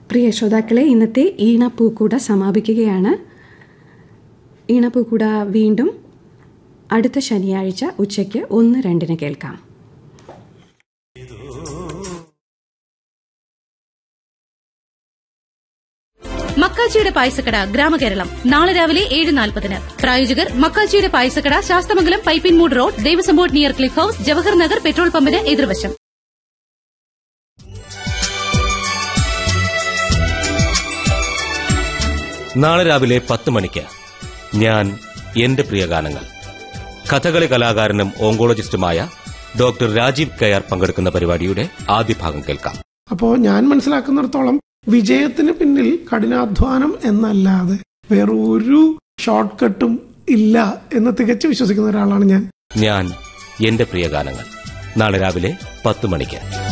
പ്രിയ ശ്രോതാക്കളെ ഇന്നത്തെ ഈണപ്പൂക്കൂട സമാപിക്കുകയാണ് ഈണപ്പൂക്കൂട വീണ്ടും അടുത്ത ശനിയാഴ്ച ഉച്ചയ്ക്ക് ഒന്ന് രണ്ടിന് കേൾക്കാം മക്കാച്ചിയുടെ പായസക്കട ഗ്രാമകേരളം നാളെ രാവിലെ ഏഴ് നാൽപ്പതിന് പ്രായോജകർ മക്കാച്ചിയുടെ പായസക്കട Sasthamangalam Pipinmoodu road Devaswom board near cliff house Jawahar Nagar petrol പമ്പിന് എതിർവശം നാളെ രാവിലെ പത്ത് മണിക്ക് ഞാൻ എന്റെ പ്രിയ ഗാനങ്ങൾ കഥകളി കലാകാരനും ഓങ്കോളജിസ്റ്റുമായ ഡോക്ടർ രാജീവ് കയാർ പങ്കെടുക്കുന്ന പരിപാടിയുടെ ആദ്യ ഭാഗം കേൾക്കാം അപ്പോൾ ഞാൻ മനസ്സിലാക്കുന്നിടത്തോളം വിജയത്തിന് പിന്നിൽ കഠിനാധ്വാനം എന്നല്ലാതെ വേറെ ഒരു ഷോർട്ട് കട്ടും ഇല്ല എന്ന് തികച്ചു വിശ്വസിക്കുന്ന ഒരാളാണ് ഞാൻ ഞാൻ എന്റെ പ്രിയ ഗാനങ്ങൾ നാളെ രാവിലെ പത്ത് മണിക്ക്